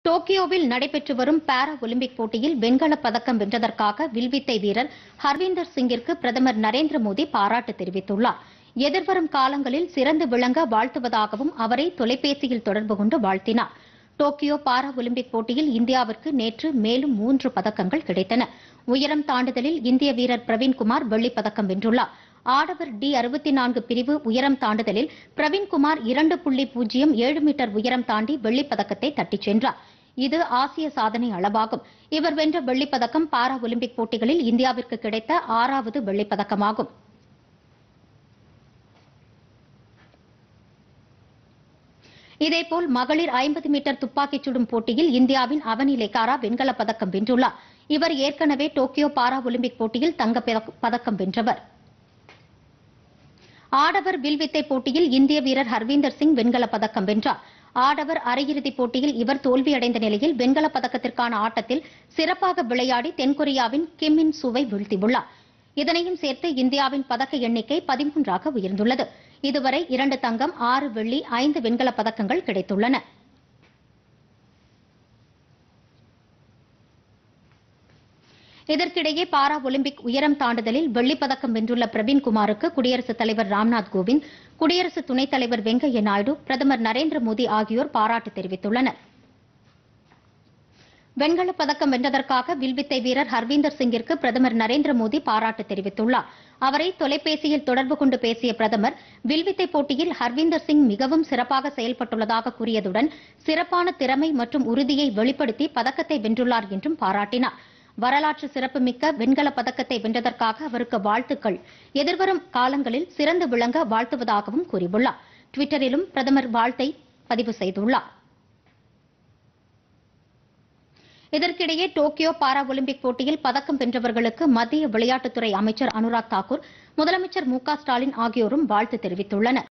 டோக்கியோவில் நடைபெற்று வரும் பாரா ஒலிம்பிக் போட்டியில் வெண்கலப் பதக்கம் வென்றதற்காக வில்வித்தை வீரர் ஹர்வீந்தர் சிங்கிற்கு பிரதமர் நரேந்திர மோடி பாராட்டு தெரிவித்துள்ளார் எதிர்வரும் காலங்களில் சிறந்து விளங்க வாழ்த்துவதாகவும் அவரை தொலைபேசியில் தொடர்பு கொண்டு வாழ்த்தினார் டோக்கியோ பாரா ஒலிம்பிக் போட்டியில் இந்தியாவிற்கு நேற்று மேலும் மூன்று பதக்கங்கள் கிடைத்தன உயரம் தாண்டுதலில் இந்திய வீரர் பிரவீன்குமார் வெள்ளிப் பதக்கம் வென்றுள்ளார் ஆடவர் டி அறுபத்தி நான்கு பிரிவு உயரம் தாண்டுதலில் பிரவீன்குமார் இரண்டு புள்ளி பூஜ்ஜியம் ஏழு மீட்டர் உயரம் தாண்டி வெள்ளிப் பதக்கத்தை தட்டிச் சென்றார் இது ஆசிய சாதனை அளவாகும் இவர் வென்ற வெள்ளிப் பதக்கம் பாரா ஒலிம்பிக் போட்டிகளில் இந்தியாவிற்கு கிடைத்த ஆறாவது வெள்ளிப் பதக்கமாகும் இதேபோல் மகளிர் ஐம்பது மீட்டர் துப்பாக்கிச் சுடும் போட்டியில் இந்தியாவின் அவனி லெக்காரா வெண்கலப் பதக்கம் வென்றுள்ளார் இவர் ஏற்கனவே டோக்கியோ பாரா ஒலிம்பிக் போட்டியில் தங்கப் பதக்- பதக்கம் வென்றவர் ஆடவர் வில்வித்தை போட்டியில் இந்திய வீரர் ஹர்வீந்தர் சிங் வெண்கலப் பதக்கம் வென்றார் ஆடவர் அரையிறுதிப் போட்டியில் இவர் தோல்வியடைந்த நிலையில் வெண்கலப் பதக்கத்திற்கான ஆட்டத்தில் சிறப்பாக விளையாடி தென்கொரியாவின் கிம் இன் சுவை வீழ்த்தியுள்ளார் இதனையும் சேர்த்து இந்தியாவின் பதக்க எண்ணிக்கை பதிமூன்றாக உயர்ந்துள்ளது இதுவரை இரண்டு தங்கம் ஆறு வெள்ளி ஐந்து வெண்கலப் பதக்கங்கள் கிடைத்துள்ளன இதற்கிடையே பாரா ஒலிம்பிக் உயரம் தாண்டுதலில் வெள்ளிப் பதக்கம் வென்றுள்ள பிரவீன்குமாருக்கு குடியரசுத் தலைவர் ராம்நாத் கோவிந்த் குடியரசு துணைத் தலைவர் வெங்கையா நாயுடு பிரதமர் நரேந்திர மோடி ஆகியோர் பாராட்டு தெரிவித்துள்ளனர் வெண்கலப் பதக்கம் வென்றதற்காக வில்வித்தை வீரர் ஹர்வீந்தர் சிங்கிற்கு பிரதமர் நரேந்திர மோடி பாராட்டு தெரிவித்துள்ளார் அவரை தொலைபேசியில் தொடர்பு கொண்டு பேசிய பிரதமர் வில்வித்தை போட்டியில் ஹர்வீந்தர் சிங் மிகவும் சிறப்பாக செயல்பட்டுள்ளதாக கூறியதுடன் சிறப்பான திறமை மற்றும் உறுதியை வெளிப்படுத்தி பதக்கத்தை வென்றுள்ளார் என்றும் பாராட்டினார் வரலாற்று சிறப்புமிக்க வெண்கலப் பதக்கத்தை வென்றதற்காக அவருக்கு வாழ்த்துக்கள் எதிர்வரும் காலங்களில் சிறந்து விளங்க வாழ்த்துவதாகவும் கூறியுள்ளார் டுவிட்டரிலும் பிரதமர் வாழ்த்தை பதிவு செய்துள்ளார் இதற்கிடையே டோக்கியோ பாரா ஒலிம்பிக் போட்டியில் பதக்கம் வென்றவர்களுக்கு மத்திய விளையாட்டுத்துறை அமைச்சர் அனுராக் தாக்கூர் முதலமைச்சர் மு க ஸ்டாலின் ஆகியோரும் வாழ்த்து தெரிவித்துள்ளனர்